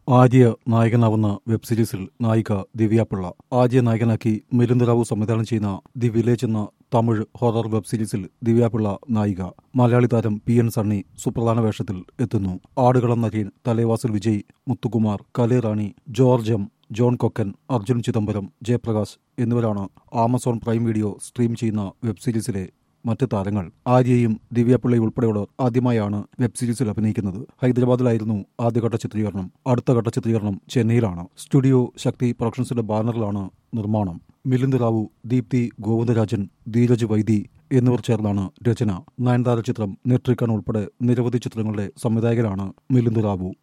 Arya നായകനാവുന്ന web സീരീസിൽ നായിക ദിവ്യാപിള്ള ആര്യ നായകനാക്കി മിലിന്ദ് റാവു സംവിധാനം ചെയ്യുന്ന ദി വില്ലേജ് എന്ന തമിഴ് ഹൊറർ വെബ് സീരീസിൽ ദിവ്യാപിള്ള നായിക മലയാളി താരം പി എൻ സണ്ണി സുപ്രധാന വേഷത്തിൽ എത്തുന്നു ആടുകളം നരീൻ തലേവാസിൽ വിജയ് മുത്തുകുമാർ കലേറാണി ജോർജ് എം ജോൺ കൊക്കൻ അർജുൻ ചിദംബരം ജയപ്രകാശ് എന്നിവരാണ് ആമസോൺ പ്രൈം വീഡിയോ സ്ട്രീം ചെയ്യുന്ന വെബ് സീരീസിലെ മറ്റ് താരങ്ങൾ ആര്യയും ദിവ്യാപിള്ളയും ഉൾപ്പെടെയുള്ളവർ ആദ്യമായാണ് വെബ് സീരീസിൽ അഭിനയിക്കുന്നത് ഹൈദരാബാദിലായിരുന്നു ആദ്യഘട്ട ചിത്രീകരണം അടുത്ത ഘട്ട ചിത്രീകരണം ചെന്നൈയിലാണ് സ്റ്റുഡിയോ ശക്തി പ്രൊഡക്ഷൻസിന്റെ ബാനറിലാണ് നിർമ്മാണം മിലിന്ദ് റാവു ദീപ്തി ഗോവിന്ദരാജൻ ധീരജ് വൈദി എന്നിവർ ചേർന്നാണ് രചന നയൻതാര ചിത്രം നെട്രിക്കൺ ഉൾപ്പെടെ നിരവധി ചിത്രങ്ങളുടെ സംവിധായകനാണ് മിലിന്ദ് റാവു